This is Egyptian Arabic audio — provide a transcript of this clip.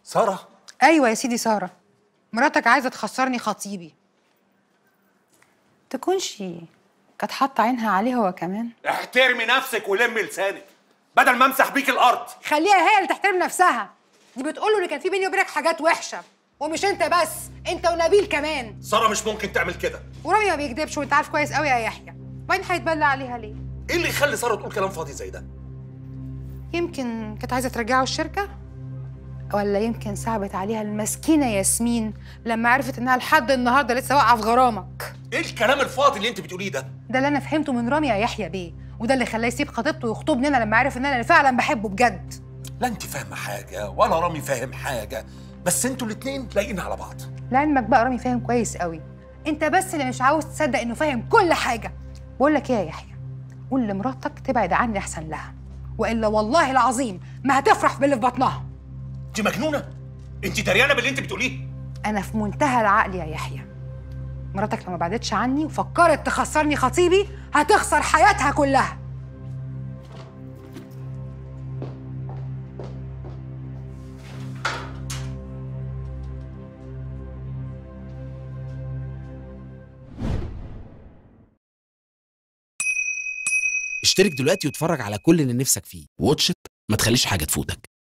ساره ايوه يا سيدي ساره مراتك عايزه تخسرني خطيبي تكونش كانت حاطه عينها عليه هو كمان احترمي نفسك ولمي لسانك بدل ما امسح بيك الارض خليها هي اللي تحترم نفسها دي بتقول له ان كان في بيني وبينك حاجات وحشه ومش انت بس انت ونبيل كمان ساره مش ممكن تعمل كده ورامي ما بيكدبش وانت عارف كويس قوي يا يحيى وبعدين هيتبلى عليها ليه ايه اللي يخلي ساره تقول كلام فاضي زي ده يمكن كانت عايزه ترجعه الشركه ولا يمكن صعبت عليها المسكينه ياسمين لما عرفت انها لحد النهارده لسه واقعه في غرامك ايه الكلام الفاضي اللي انت بتقوليه ده ده اللي انا فهمته من رامي يا يحيى بيه وده اللي خلاه يسيب خطيبته ويخطبني انا لما عرف ان انا فعلا بحبه بجد لا انت فاهمه حاجه ولا رامي فاهم حاجه بس انتوا الاتنين لايقين على بعض لعلمك بقى رامي فاهم كويس قوي انت بس اللي مش عاوز تصدق انه فاهم كل حاجه بقول لك ايه يا يحيى قول لمراتك تبعد عني احسن لها والا والله العظيم ما هتفرح باللي في بطنها انت مجنونه انت دريانه باللي انت بتقوليه انا في منتهى العقل يا يحيى مراتك لو ما بعدتش عني وفكرت تخسرني خطيبي هتخسر حياتها كلها اشترك دلوقتي واتفرج على كل اللي نفسك فيه واتش إت، ما تخليش حاجة تفوتك